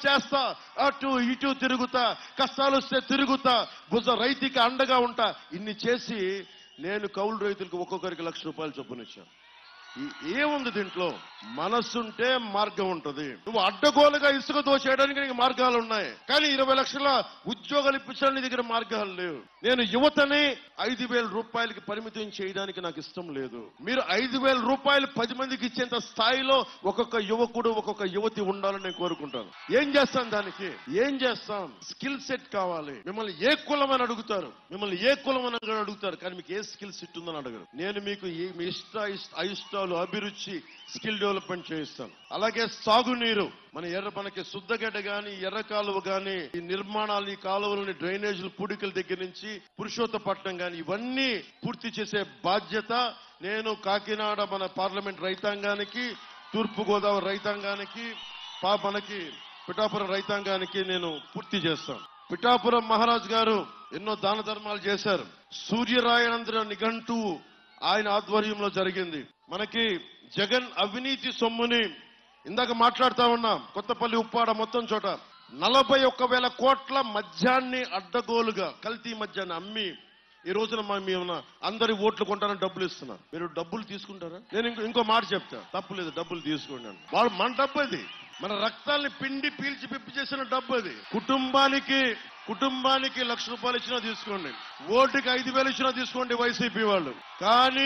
చేస్తా అటు ఇటు తిరుగుతా కష్టాలు వస్తే తిరుగుతా భుజ రైతుకి అండగా ఉంటా ఇన్ని చేసి నేను కౌలు రైతులకు ఒక్కొక్కరికి లక్ష రూపాయలు చొప్పునిచ్చాను ఈ- ఏముంది దీంట్లో మనస్సుంటే మార్గం ఉంటది నువ్వు అడ్డగోలుగా ఇసుక దోచేయడానికి నీకు మార్గాలు ఉన్నాయి కానీ ఇరవై లక్షల ఉద్యోగాలు ఇప్పించడానికి నీ దగ్గర మార్గాలు లేవు నేను యువతని ఐదు వేల రూపాయలకి పరిమితం చేయడానికి నాకు ఇష్టం లేదు మీరు ఐదు వేల రూపాయలు పది మందికి ఇచ్చేంత స్థాయిలో ఒక్కొక్క యువకుడు ఒక్కొక్క యువతి ఉండాలని నేను కోరుకుంటాను ఏం చేస్తాం దానికి ఏం చేస్తాం స్కిల్ సెట్ కావాలి మిమ్మల్ని ఏ కులం అని అడుగుతారు మిమ్మల్ని ఏ కులం అని అడుగుతారు కానీ మీకు ఏ స్కిల్ సెట్ ఉందని అడగరు నేను మీకు ఈ మీ ఇష్ట ఇష్ట అయిష్టాలు అభిరుచి స్కిల్ డెవలప్మెంట్ చేయిస్తాను అలాగే సాగునీరు మన ఎర్ర మనకి శుద్ధగడ్డ గాని ఎర్ర కాలువ గాని ఈ నిర్మాణాలు ఈ కాలువలని డ్రైనేజీలు పూడికల దగ్గర నుంచి పురుషోత్తపట్నం గాని ఇవన్నీ పూర్తి చేసే బాధ్యత నేను కాకినాడ మన పార్లమెంట్ రైతాంగానికి తూర్పు గోదావరి రైతాంగానికి పా మనకి పిఠాపురం రైతాంగానికి నేను పూర్తి చేస్తాను పిఠాపురం మహారాజ్ గారు ఎన్నో దాన ధర్మాలు చేశారు సూర్యరాయనంద్ర నిఘంటు ఆయన ఆధ్వర్యంలో జరిగింది మనకి జగన్ అవినీతి సొమ్ముని ఇందాక మాట్లాడుతా ఉన్నాం కొత్తపల్లి ఉప్పాడ మొత్తం చోట నలభై ఒక్క వేల కోట్ల మద్యాన్ని అడ్డగోలుగా కల్తీ మద్యాన్ని అమ్మి ఈ రోజున మా మేము అందరి ఓట్లు కొంటారని డబ్బులు ఇస్తున్నారు మీరు డబ్బులు తీసుకుంటారా నేను ఇంకో ఇంకో మాట చెప్తా తప్పు లేదు డబ్బులు తీసుకోండి అని. వాళ్ళు మన డబ్బు అది మన రక్తాల్ని పిండి పీల్చి పిప్పి చేసిన డబ్బు అది కుటుంబానికి కుటుంబానికి లక్ష రూపాయలు ఇచ్చినా తీసుకోండి ఓటుకి ఐదు వేలు ఇచ్చినా తీసుకోండి వైసీపీ వాళ్ళు కానీ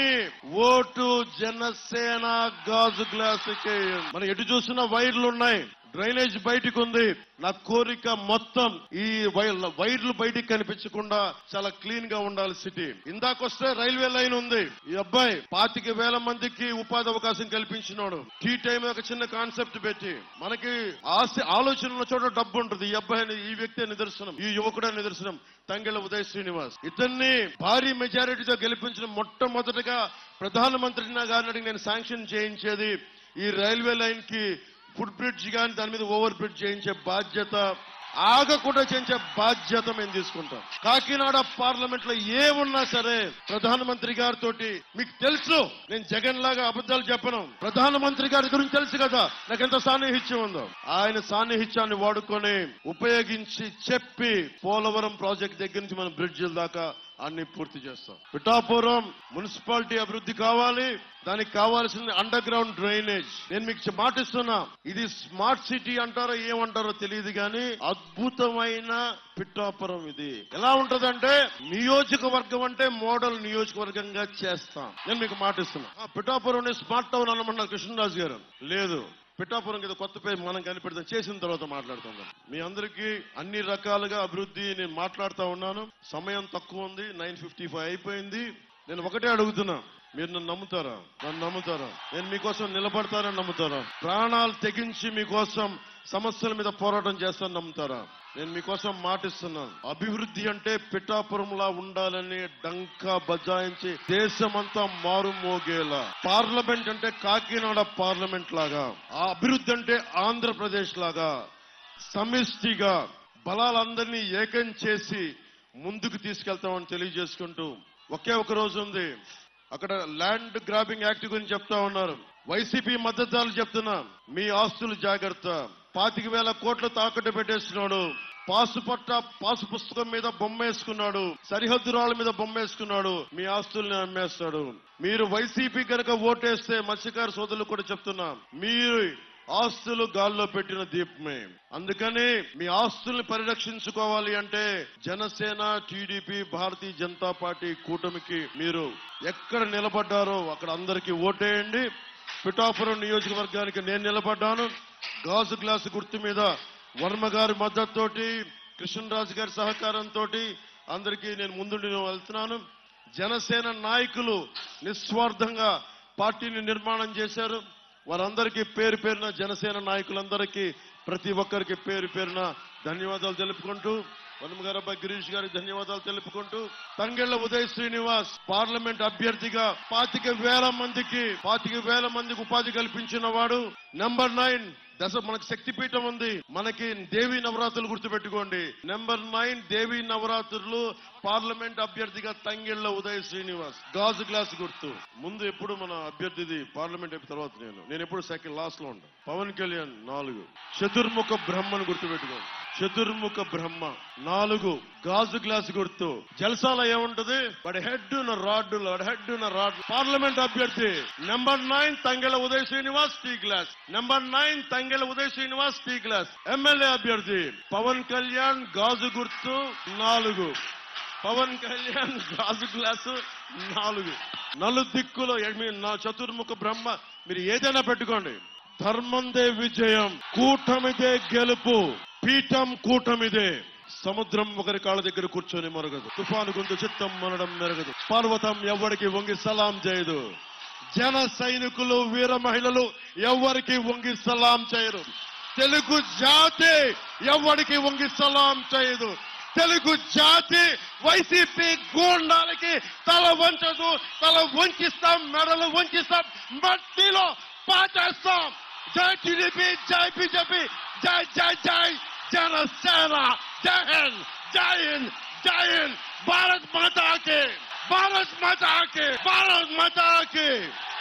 ఓటు జనసేన గాజు గ్లాస్ మనం ఎటు చూసినా వైర్లు ఉన్నాయి డ్రైనేజ్ బయటికి ఉంది నా కోరిక మొత్తం ఈ వై- వైర్లు బయటికి కనిపించకుండా చాలా క్లీన్ గా ఉండాలి సిటీ ఇందాకొస్తే రైల్వే లైన్ ఉంది ఈ అబ్బాయి పాతిక వేల మందికి ఉపాధి అవకాశం కల్పించినాడు టీ టైం ఒక చిన్న కాన్సెప్ట్ పెట్టి మనకి ఆశ ఆలోచన ఉన్న చోట డబ్బు ఉంటుంది ఈ అబ్బాయి ఈ వ్యక్తి నిదర్శనం ఈ యువకుడే నిదర్శనం తంగెళ్ళ ఉదయ్ శ్రీనివాస్ ఇతన్ని భారీ మెజారిటీతో గెలిపించిన మొట్టమొదటిగా ప్రధానమంత్రిని గారిని నేను శాంక్షన్ చేయించేది ఈ రైల్వే లైన్ కి ఫుడ్ బ్రిడ్జ్ కానీ దాని మీద ఓవర్ బ్రిడ్జ్ చేయించే బాధ్యత ఆగకుండా చేయించే బాధ్యత మేము తీసుకుంటాం కాకినాడ పార్లమెంట్ లో ఏమున్నా సరే ప్రధానమంత్రి గారితో మీకు తెలుసు నేను జగన్ లాగా అబద్ధాలు చెప్పను ప్రధానమంత్రి గారి గురించి తెలుసు కదా నాకు ఎంత సాన్నిహిత్యం ఉందో ఆయన సాన్నిహిత్యాన్ని వాడుకొని ఉపయోగించి చెప్పి పోలవరం ప్రాజెక్ట్ దగ్గర నుంచి మన బ్రిడ్జిల దాకా అన్ని పూర్తి చేస్తాం పిఠాపురం మున్సిపాలిటీ అభివృద్ధి కావాలి దానికి కావాల్సిన అండర్ గ్రౌండ్ డ్రైనేజ్ నేను మీకు చె- మాటిస్తున్నా ఇది స్మార్ట్ సిటీ అంటారో ఏమంటారో తెలియదు కానీ అద్భుతమైన పిఠాపురం ఇది ఎలా ఉంటదంటే నియోజకవర్గం అంటే మోడల్ నియోజకవర్గంగా చేస్తాం నేను మీకు మాటిస్తున్నా ఆ, పిఠాపురం స్మార్ట్ టౌన్ అనమన్నారు కృష్ణరాజు గారు లేదు పిఠాపురం కింద కొత్త పేరు మనం కనిపెడతాం చేసిన తర్వాత మాట్లాడుకుందాం మీ అందరికీ అన్ని రకాలుగా అభివృద్ధి నేను మాట్లాడుతా ఉన్నాను సమయం తక్కువ ఉంది నైన్ ఫిఫ్టీ ఫైవ్ అయిపోయింది నేను ఒకటే అడుగుతున్నా మీరు నన్ను నమ్ముతారా నన్ను నమ్ముతారా నేను మీకోసం నిలబడతానని నమ్ముతారా ప్రాణాలు తెగించి మీకోసం సమస్యల మీద పోరాటం చేస్తానని నమ్ముతారా నేను మీకోసం మాటిస్తున్నాను అభివృద్ధి అంటే పిఠాపురంలా ఉండాలని డంకా బజాయించి దేశమంతా మారుమోగేలా పార్లమెంట్ అంటే కాకినాడ పార్లమెంట్ లాగా ఆ అభివృద్ధి అంటే ఆంధ్రప్రదేశ్ లాగా సమిష్టిగా బలాలందరినీ ఏకం చేసి ముందుకు తీసుకెళ్తామని తెలియజేసుకుంటూ ఒకే ఒక రోజు ఉంది అక్కడ ల్యాండ్ గ్రాబింగ్ యాక్ట్ గురించి చెప్తా ఉన్నారు వైసీపీ మద్దతుదారులు చెప్తున్నా మీ ఆస్తులు జాగ్రత్త పాతిక వేల కోట్ల తాకట్టు పెట్టేస్తున్నాడు పాసు పట్ట పాసు పుస్తకం మీద బొమ్మ వేసుకున్నాడు సరిహద్దు రాళ్ళ మీద బొమ్మ వేసుకున్నాడు మీ ఆస్తుల్ని అమ్మేస్తాడు మీరు వైసీపీ కనుక ఓటేస్తే మత్స్యకార సోదరులు కూడా చెప్తున్నా మీరు ఆస్తులు గాల్లో పెట్టిన దీపమే అందుకని మీ ఆస్తుల్ని పరిరక్షించుకోవాలి అంటే జనసేన టీడీపీ భారతీయ జనతా పార్టీ కూటమికి మీరు ఎక్కడ నిలబడ్డారో అక్కడ అందరికీ ఓటేయండి పిఠాపురం నియోజకవర్గానికి నేను నిలబడ్డాను గాజు గ్లాసు గుర్తు మీద వర్మ గారి మద్దతుతోటి కృష్ణరాజు గారి సహకారంతో అందరికీ నేను ముందుండి వెళ్తున్నాను జనసేన నాయకులు నిస్వార్థంగా పార్టీని నిర్మాణం చేశారు వారందరికీ పేరు పేరున జనసేన నాయకులందరికీ ప్రతి ఒక్కరికి పేరు పేరున ధన్యవాదాలు తెలుపుకుంటూ వనమ గారు అబ్బాయి గిరీష్ గారికి ధన్యవాదాలు తెలుపుకుంటూ తంగెళ్ల ఉదయ్ శ్రీనివాస్ పార్లమెంట్ అభ్యర్థిగా పాతిక వేల మందికి పాతిక వేల మందికి ఉపాధి కల్పించిన వాడు నెంబర్ నైన్ దశ మనకు శక్తిపీఠం ఉంది మనకి దేవి నవరాత్రులు గుర్తుపెట్టుకోండి నెంబర్ నైన్ దేవి నవరాత్రులు పార్లమెంట్ అభ్యర్థిగా తంగెళ్ల ఉదయ్ శ్రీనివాస్ గాజు గ్లాస్ గుర్తు ముందు ఎప్పుడు మన అభ్యర్థిది పార్లమెంట్ అయిపోయిన తర్వాత నేను నేను ఎప్పుడు సెకండ్ లాస్ట్ లో ఉంటాను పవన్ కళ్యాణ్ నాలుగు చతుర్ముఖ బ్రహ్మను గుర్తుపెట్టుకోండి చతుర్ముఖ బ్రహ్మ నాలుగు గాజు గ్లాస్ గుర్తు జల్సాల ఏముంటది వాడి హెడ్ ఉన్న రాడ్డు వాడి హెడ్ ఉన్న రాడ్ పార్లమెంట్ అభ్యర్థి number nine Thangella Uday Srinivas tea glass number nine Thangella Uday Srinivas tea glass MLA అభ్యర్థి పవన్ కళ్యాణ్ గాజు గుర్తు నాలుగు పవన్ కళ్యాణ్ గాజు గ్లాసు నాలుగు నలు దిక్కులో ఎనిమిది నా చతుర్ముఖ బ్రహ్మ మీరు ఏదైనా పెట్టుకోండి ధర్మందే విజయం కూటమిదే గెలుపు పీఠం కూటమిదే సముద్రం ఒకరి కాళ్ళ దగ్గర కూర్చొని మరగదు తుఫాను గొంతు చిత్తం మనడం మెరగదు పర్వతం ఎవరికి వంగి సలాం చేయదు జన సైనికులు వీర మహిళలు ఎవరికి వంగి సలాం చేయరు తెలుగు జాతి ఎవరికి వంగి సలాం చేయదు తెలుగు జాతి వైసీపీ గూండాలకి తల వంచదు తల వంచిస్తాం మెడలు వంచిస్తాం మట్టిలో పాచేస్తాం జై టీడీపీ జై బీజేపీ జై జై జై జనసేన జై హింద్ జై హింద్ జై హింద్ భారత్ మాతాకి భారత్ మాతాకి భారత్ మాతాకి